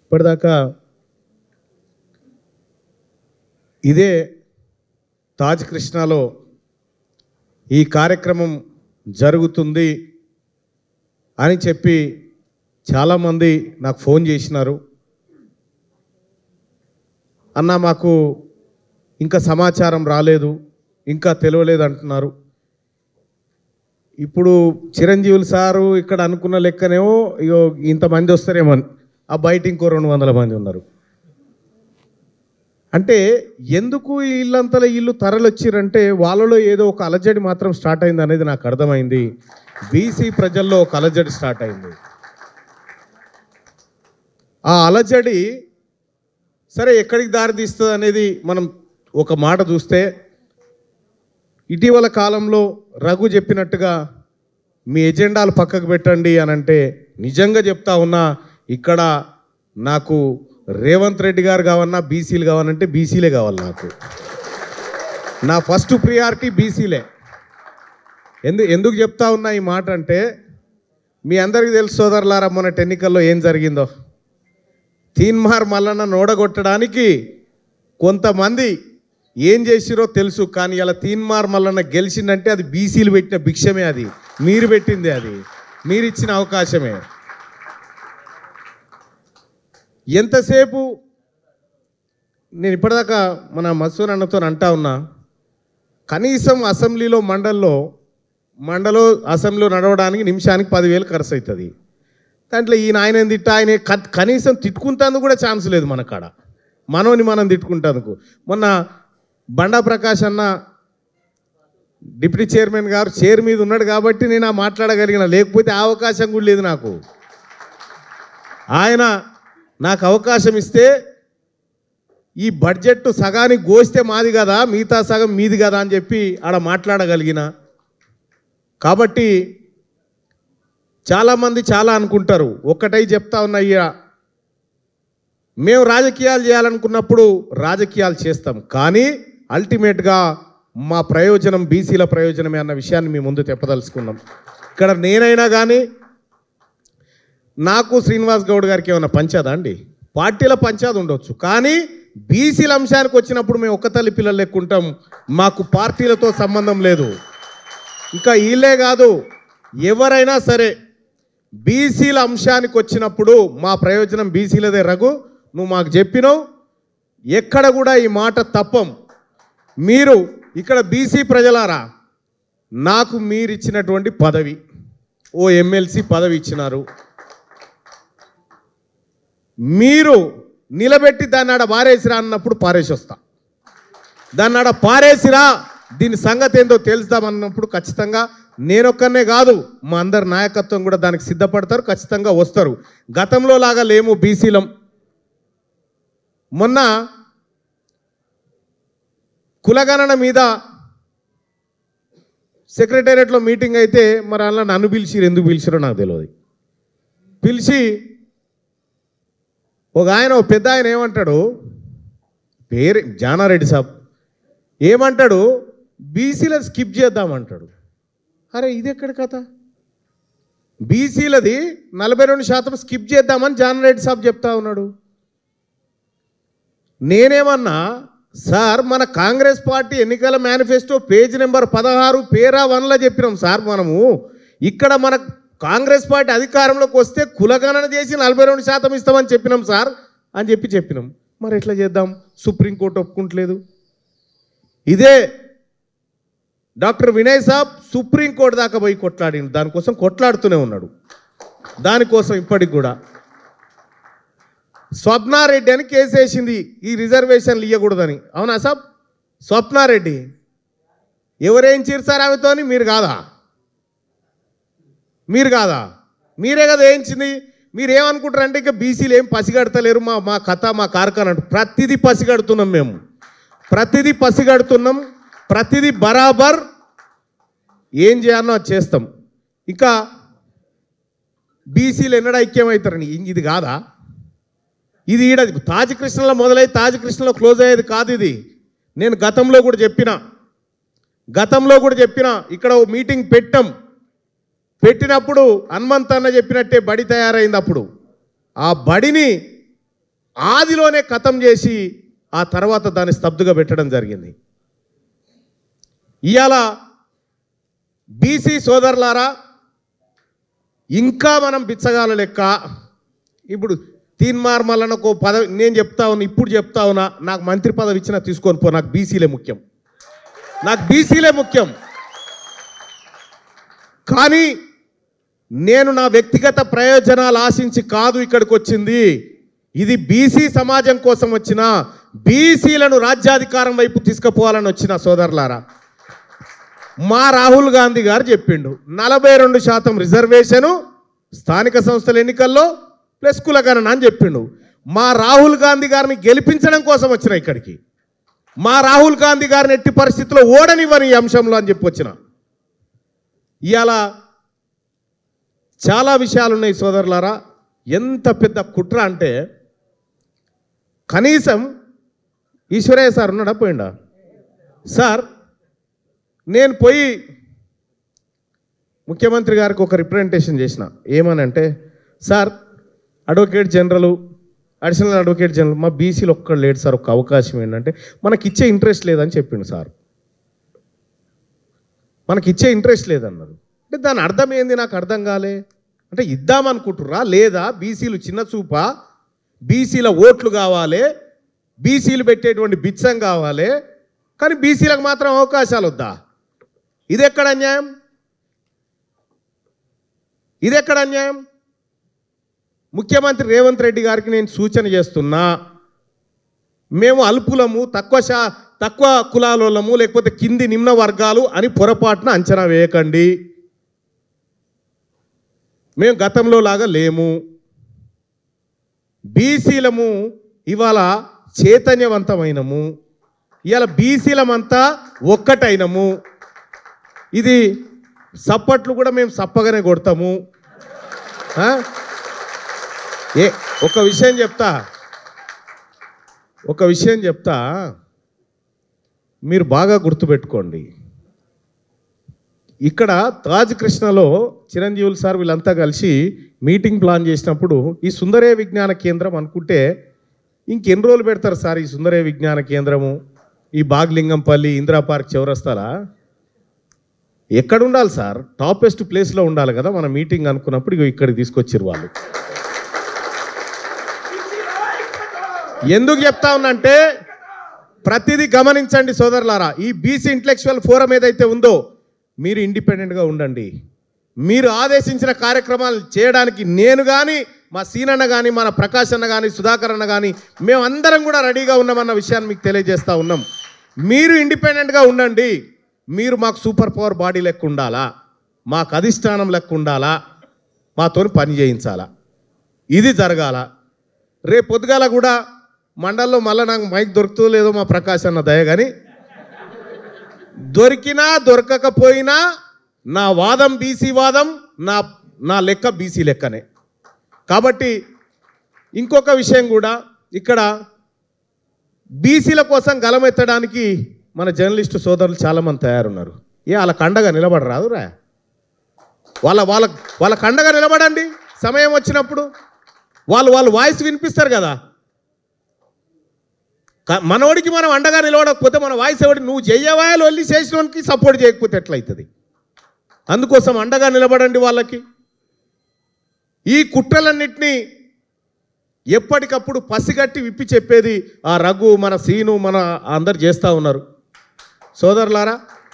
ఇప్పటిదాకా ఇదే తాజ్ కృష్ణాలో ఈ కార్యక్రమం జరుగుతుంది అని చెప్పి చాలామంది నాకు ఫోన్ చేసినారు అన్న మాకు ఇంకా సమాచారం రాలేదు ఇంకా తెలియలేదు అంటున్నారు ఇప్పుడు చిరంజీవులు సారు ఇక్కడ అనుకున్న లెక్కనేమో ఇగో ఇంతమంది వస్తారేమో అని. ఆ బయట ఇంకో రెండు వందల మంది ఉన్నారు అంటే ఎందుకు ఈ ఇల్లంతలో ఇల్లు తరలొచ్చిరంటే వాళ్ళలో ఏదో ఒక అలజడి మాత్రం స్టార్ట్ అయింది అనేది నాకు అర్థమైంది బీసీ ప్రజల్లో ఒక అలజడి స్టార్ట్ అయింది ఆ అలజడి సరే ఎక్కడికి దారి తీస్తుంది అనేది మనం ఒక మాట చూస్తే ఇటీవల కాలంలో రఘు చెప్పినట్టుగా మీ ఎజెండాలు పక్కకు పెట్టండి అని అంటే నిజంగా చెప్తా ఉన్నా ఇక్కడ నాకు రేవంత్ రెడ్డి గారు కావన్నా బీసీలు కావాలంటే బీసీలే కావాలి నాకు నా ఫస్ట్ ప్రియారిటీ బీసీలే ఎందు ఎందుకు చెప్తా ఉన్నా ఈ మాట అంటే మీ అందరికీ తెలుసు సోదరులారా మొన్నటి ఎన్నికల్లో ఏం జరిగిందో తీన్మార్ మల్లన్న నోడగొట్టడానికి కొంతమంది ఏం చేసిరో తెలుసు కానీ ఇలా తీన్మార్ మల్లన్న గెలిచిందంటే అది బీసీలు పెట్టిన భిక్షమే అది మీరు పెట్టిందే అది మీరు ఇచ్చిన అవకాశమే ఎంతసేపు నేను ఇప్పటిదాకా మన మసూర్ అన్నతో అంటా ఉన్నా కనీసం అసెంబ్లీలో మండల్లో మండలో అసెంబ్లీలో నడవడానికి నిమిషానికి పదివేలు ఖర్చు అవుతుంది దాంట్లో ఈయన ఆయన తిట్ట ఆయన క- కనీసం తిట్టుకుంటేందుకు కూడా ఛాన్స్ లేదు మన కాడ మనోని మనం తిట్టుకుంటేందుకు మొన్న బండా ప్రకాష్ అన్న డిప్యూటీ చైర్మన్ గారు చైర్ మీద ఉన్నాడు కాబట్టి నేను ఆ మాట్లాడగలిగిన లేకపోతే ఆ అవకాశం కూడా లేదు నాకు ఆయన నాకు అవకాశం ఇస్తే ఈ బడ్జెట్ సగానికి గోస్తే మాది కదా మిగతా సగం మీది కదా అని చెప్పి ఆడ మాట్లాడగలిగిన కాబట్టి చాలామంది చాలా అనుకుంటారు ఒక్కటై చెప్తా ఉన్నయ్యా మేము రాజకీయాలు చేయాలనుకున్నప్పుడు రాజకీయాలు చేస్తాం కానీ అల్టిమేట్గా మా ప్రయోజనం బీసీల ప్రయోజనమే అన్న విషయాన్ని మీ ముందు తెప్పదలుచుకున్నాం ఇక్కడ నేనైనా కానీ నాకు శ్రీనివాస్ గౌడ్ గారికి ఏమైనా పంచాదా అండి పార్టీల పంచాది ఉండొచ్చు కానీ బీసీల అంశానికి వచ్చినప్పుడు మేము ఒక్క తల్లి పిల్లలు లెక్కుంటాం మాకు పార్టీలతో సంబంధం లేదు ఇంకా వీళ్ళే కాదు ఎవరైనా సరే బీసీల అంశానికి వచ్చినప్పుడు మా ప్రయోజనం బీసీలదే రఘు నువ్వు మాకు చెప్పినావు ఎక్కడ కూడా ఈ మాట తప్పం మీరు ఇక్కడ బీసీ ప్రజలారా నాకు మీరు ఇచ్చినటువంటి పదవి ఓ ఎమ్మెల్సీ పదవి ఇచ్చినారు మీరు నిలబెట్టి దాన్ని ఆడ పారేసిరా అన్నప్పుడు పారేసి వస్తా దాన్ని ఆడ పారేసిరా దీని సంగతి ఏందో తెలుస్తామన్నప్పుడు ఖచ్చితంగా నేనొక్కనే కాదు మా అందరి నాయకత్వం కూడా దానికి సిద్ధపడతారు ఖచ్చితంగా వస్తారు గతంలో లాగా లేము బీసీలం మొన్న కులగణన మీద సెక్రటేరియట్లో మీటింగ్ అయితే మరి అలా నన్ను పిలిచిరు ఎందుకు పిలిచిరో నాకు తెలియదు పిలిచి ఒక ఆయన ఓ పెద్ద ఆయన ఏమంటాడు పేరు జానారెడ్డి సాబ్ ఏమంటాడు బీసీలను స్కిప్ చేద్దామంటాడు అరే ఇది ఎక్కడ కథ బీసీలది నలభై రెండు శాతం స్కిప్ చేద్దామని జానారెడ్డి సాబ్ చెప్తా ఉన్నాడు నేనేమన్నా సార్ మన కాంగ్రెస్ పార్టీ ఎన్నికల మేనిఫెస్టో పేజ్ నెంబర్ పదహారు పేరా వన్లో చెప్పినాం సార్ మనము ఇక్కడ మన కాంగ్రెస్ పార్టీ అధికారంలోకి వస్తే కులగణన చేసి నలభై రెండు శాతం ఇస్తామని చెప్పినాం సార్ అని చెప్పి చెప్పినాం మరి ఎట్లా చేద్దాం సుప్రీంకోర్టు ఒప్పుకుంటలేదు ఇదే డాక్టర్ వినయ్ సాబ్ సుప్రీంకోర్టు దాకా పోయి కొట్లాడిండు దానికోసం కొట్లాడుతూనే ఉన్నాడు దానికోసం ఇప్పటికి కూడా స్వప్నారెడ్డి అని కేసు వేసింది ఈ రిజర్వేషన్లు ఇవ్వకూడదని అవునా సాబ్ స్వప్నారెడ్డి ఎవరేం చేశారు ఆమెతోని మీరు కాదా మీరు కాదా మీరే కదా వేయించింది మీరు ఏమనుకుంటారంటే ఇంకా బీసీలు ఏం పసిగడతలేరు మా మా కథ మా కార్ఖాన అంటూ ప్రతిదీ పసిగడుతున్నాం మేము ప్రతిదీ పసిగడుతున్నాం ప్రతిదీ బరాబర్ ఏం చేయాలో అది చేస్తాం ఇంకా బీసీలు ఎన్నడ ఐక్యమవుతారని ఇది కాదా ఇది ఈడ తాజ్ కృష్ణలో మొదలై తాజ్ కృష్ణలో క్లోజ్ అయ్యేది కాదు ఇది నేను గతంలో కూడా చెప్పిన గతంలో కూడా చెప్పిన ఇక్కడ ఓ మీటింగ్ పెట్టాం పెట్టినప్పుడు హనుమంత్ అన్న చెప్పినట్టే బడి తయారైంది అప్పుడు ఆ బడిని ఆదిలోనే ఖతం చేసి ఆ తర్వాత దాన్ని స్తబ్దుగా పెట్టడం జరిగింది ఇవాళ బీసీ సోదరులారా ఇంకా మనం బిచ్చగాల లెక్క ఇప్పుడు తీన్మార్ మల్లనకు పదవి నేను చెప్తా ఉన్నా ఇప్పుడు చెప్తా ఉన్నా నాకు మంత్రి పదవి ఇచ్చినా తీసుకొని పో నాకు బీసీలే ముఖ్యం నాకు బీసీలే ముఖ్యం కానీ నేను నా వ్యక్తిగత ప్రయోజనాలు ఆశించి కాదు ఇక్కడికి వచ్చింది ఇది బీసీ సమాజం కోసం వచ్చిన బీసీలను రాజ్యాధికారం వైపు తీసుకుపోవాలని వచ్చిన సోదరులారా మా రాహుల్ గాంధీ గారు చెప్పిండు నలభై రెండు శాతం రిజర్వేషను స్థానిక సంస్థల ఎన్నికల్లో ప్లస్ కులగణన అని చెప్పిండు మా రాహుల్ గాంధీ గారిని గెలిపించడం కోసం వచ్చిన ఇక్కడికి మా రాహుల్ గాంధీ గారిని ఎట్టి పరిస్థితుల్లో ఓడనివ్వని ఈ అంశంలో అని చెప్పి వచ్చిన ఇవాళ చాలా విషయాలు ఉన్నాయి సోదరులారా ఎంత పెద్ద కుట్ర అంటే కనీసం ఈశ్వరయ్య సార్ ఉన్నాడా పోయిండా సార్ నేను పోయి ముఖ్యమంత్రి గారికి ఒక రిప్రజెంటేషన్ చేసిన ఏమనంటే sir advocate general additional advocate general మా బీసీలో ఒక్కడు లేడు సార్ ఒక అవకాశం ఏంటంటే మనకి ఇచ్చే ఇంట్రెస్ట్ లేదని చెప్పిండు సార్ మనకి ఇచ్చే ఇంట్రెస్ట్ లేదన్నారు అంటే దాని అర్థం ఏంది నాకు అర్థం కాలే అంటే ఇద్దామనుకుంటుర్రా లేదా బీసీలు చిన్న చూపా బీసీల ఓట్లు కావాలి బీసీలు పెట్టేటువంటి బిచ్చం కావాలి కానీ బీసీలకు మాత్రం అవకాశాలు వద్దా ఇది ఎక్కడ అన్యాయం ఇది ఎక్కడ అన్యాయం ముఖ్యమంత్రి రేవంత్ రెడ్డి గారికి నేను సూచన చేస్తున్నా మేము అల్పులము తక్కువ శా తక్కువ కులాలోలము లేకపోతే కింది నిమ్న వర్గాలు అని పొరపాటున అంచనా వేయకండి మేము గతంలో లాగా లేము బీసీలము ఇవాళ చైతన్యవంతమైనము ఇవాళ బీసీలమంతా ఒక్కటైనము ఇది సప్పట్లు కూడా మేము సప్పగానే కొడతాము ఆ? ఏ ఒక విషయం చెప్తా ఒక విషయం చెప్తా మీరు బాగా గుర్తుపెట్టుకోండి ఇక్కడ తాజ్ కృష్ణలో చిరంజీవులు సార్ వీళ్ళంతా కలిసి మీటింగ్ ప్లాన్ చేసినప్పుడు ఈ సుందరే విజ్ఞాన కేంద్రం అనుకుంటే ఇంకెన్ని రోజులు పెడతారు సార్ ఈ సుందరే విజ్ఞాన కేంద్రము ఈ బాగ్లింగంపల్లి ఇందిరా పార్క్ చివరస్తారా ఎక్కడ ఉండాలి సార్ టాపెస్ట్ ప్లేస్లో ఉండాలి కదా మన మీటింగ్ అనుకున్నప్పుడు ఇగో ఇక్కడికి తీసుకొచ్చారు వాళ్ళు ఎందుకు చెప్తా ఉన్నంటే ప్రతిదీ గమనించండి సోదరులారా ఈ బీసీ ఇంటలెక్చువల్ ఫోరం ఏదైతే ఉందో మీరు ఇండిపెండెంట్గా ఉండండి మీరు ఆదేశించిన కార్యక్రమాలు చేయడానికి నేను కానీ మా సీనన్న కానీ మన ప్రకాష్ అన్న కానీ సుధాకర్ అన్న కానీ మేమందరం కూడా రెడీగా ఉన్నామన్న విషయాన్ని మీకు తెలియజేస్తా ఉన్నాం మీరు ఇండిపెండెంట్గా ఉండండి మీరు మాకు సూపర్ పవర్ బాడీ లెక్క ఉండాలా మాకు అధిష్టానం లెక్క ఉండాలా మాతోని పని చేయించాలా ఇది జరగాల రేపు పొద్దుగాల కూడా మండల్లో మళ్ళీ నాకు మైక్ దొరుకుతుందో లేదో మా ప్రకాశ్ అన్న దయ కానీ దొరికినా దొరకకపోయినా నా వాదం బీసీ వాదం నా నా లెక్క బీసీ లెక్కనే కాబట్టి ఇంకొక విషయం కూడా ఇక్కడ బీసీల కోసం గలమెత్తడానికి మన జర్నలిస్టు సోదరులు చాలామంది తయారున్నారు ఏ వాళ్ళ కండగా నిలబడరాదు రా వాళ్ళ వాళ్ళ వాళ్ళ కండగా నిలబడండి సమయం వచ్చినప్పుడు వాళ్ళు వాళ్ళు వాయిస్ వినిపిస్తారు కదా క- మనోడికి మనం అండగా నిలబడకపోతే మన వాయిస్ ఎవడి నువ్వు చెయ్యవాయలు వెళ్ళి చేసినోనికి సపోర్ట్ చేయకపోతే ఎట్లయితుంది అందుకోసం అండగా నిలబడండి వాళ్ళకి ఈ కుట్రలన్నింటినీ ఎప్పటికప్పుడు పసిగట్టి విప్పి చెప్పేది ఆ రఘు మన సీను మన అందరు చేస్తూ ఉన్నారు సోదరులారా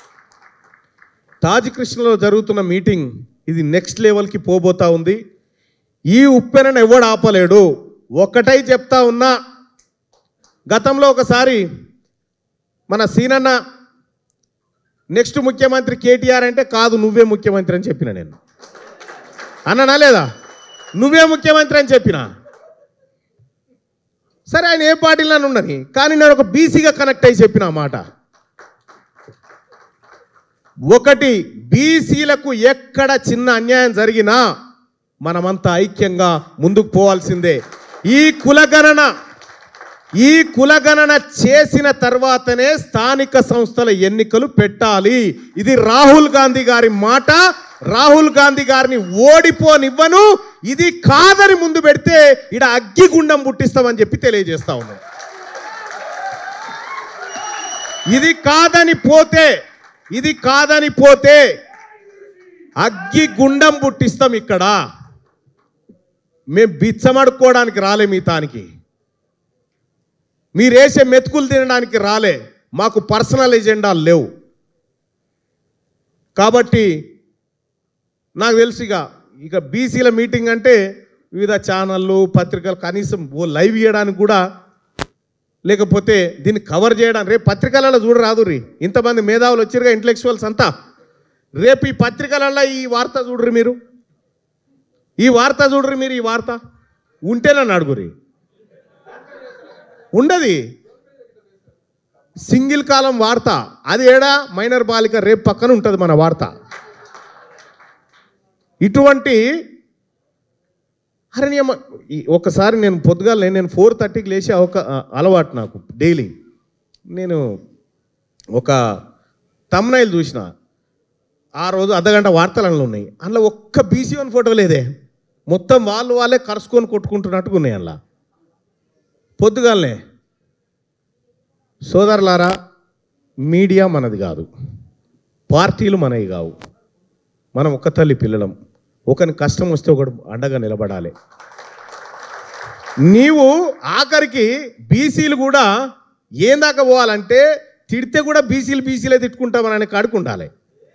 తాజ్ కృష్ణలో జరుగుతున్న మీటింగ్ ఇది నెక్స్ట్ లెవెల్కి పోబోతా ఉంది ఈ ఉప్పెనను ఎవడు ఆపలేడు ఒక్కటై చెప్తా ఉన్నా గతంలో ఒకసారి మన సీనన్న నెక్స్ట్ ముఖ్యమంత్రి కేటీఆర్ అంటే కాదు నువ్వే ముఖ్యమంత్రి అని చెప్పిన నేను అన్ననా లేదా నువ్వే ముఖ్యమంత్రి అని చెప్పిన సరే ఆయన ఏ పార్టీలో ఉండని కానీ నేను ఒక బీసీగా కనెక్ట్ అయి చెప్పిన ఆ మాట ఒకటి బీసీలకు ఎక్కడ చిన్న అన్యాయం జరిగినా మనమంతా ఐక్యంగా ముందుకు పోవాల్సిందే ఈ కులగణన ఈ కులగణన చేసిన తర్వాతనే స్థానిక సంస్థల ఎన్నికలు పెట్టాలి ఇది రాహుల్ గాంధీ గారి మాట రాహుల్ గాంధీ గారిని ఓడిపోనివ్వను ఇది కాదని ముందు పెడితే ఇడ అగ్గిగుండం పుట్టిస్తామని చెప్పి తెలియజేస్తా ఉన్నాం ఇది కాదని పోతే ఇది కాదని పోతే అగ్గి గుండం పుట్టిస్తాం ఇక్కడ మేము బిచ్చమడుకోవడానికి రాలే మీ తానికి మీరేసే మెతుకులు తినడానికి రాలే మాకు పర్సనల్ ఎజెండాలు లేవు కాబట్టి నాకు తెలుసు ఇక ఇక బీసీల మీటింగ్ అంటే వివిధ ఛానళ్ళు పత్రికలు కనీసం ఓ లైవ్ ఇవ్వడానికి కూడా లేకపోతే దీన్ని కవర్ చేయడానికి రేపు పత్రికలలో చూడరాదు రీ ఇంతమంది మేధావులు వచ్చిరుగా ఇంటలెక్చువల్స్ అంతా రేపు ఈ పత్రికలలో ఈ వార్త చూడరు మీరు ఈ వార్త చూడరు మీరు ఈ వార్త ఉంటేనని అడుగురి ఉండది సింగిల్ కాలం వార్త అది ఏడా మైనర్ బాలిక రేపు పక్కన ఉంటుంది మన వార్త ఇటువంటి అరే నియమ ఈ- ఒకసారి నేను పొద్దుగాల నేను ఫోర్ థర్టీకి లేచే ఒక అలవాటు నాకు డైలీ నేను ఒక తమ్నైల్ చూసిన ఆ రోజు అర్ధగంట వార్తలు అందులో ఉన్నాయి అందులో ఒక్క బీసీ వన్ ఫోటో లేదే మొత్తం వాళ్ళు వాళ్ళే కరుచుకొని కొట్టుకుంటున్నట్టుగా ఉన్నాయి అందులో పొద్దుగాలనే సోదరులారా మీడియా మనది కాదు పార్టీలు మనవి కావు మనం ఒక్క తల్లి పిల్లలం ఒకని కష్టం వస్తే ఒకడు అండగా నిలబడాలి నీవు ఆఖరికి బీసీలు కూడా ఏం దాకా పోవాలంటే తిడితే కూడా బీసీలు బీసీలే తిట్టుకుంటామని కాడికి ఉండాలి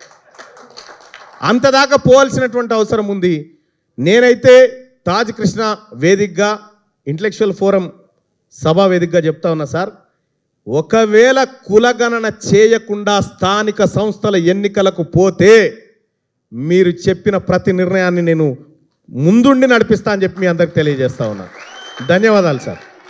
అంత దాకా పోవాల్సినటువంటి అవసరం ఉంది నేనైతే తాజ్ కృష్ణ వేదికగా ఇంటలెక్చువల్ ఫోరం సభా వేదికగా చెప్తా ఉన్నా సార్ ఒకవేళ కులగణన చేయకుండా స్థానిక సంస్థల ఎన్నికలకు పోతే మీరు చెప్పిన ప్రతి నిర్ణయాన్ని నేను ముందుండి నడిపిస్తా అని చెప్పి మీ అందరికి తెలియజేస్తా ఉన్నా ధన్యవాదాలు సార్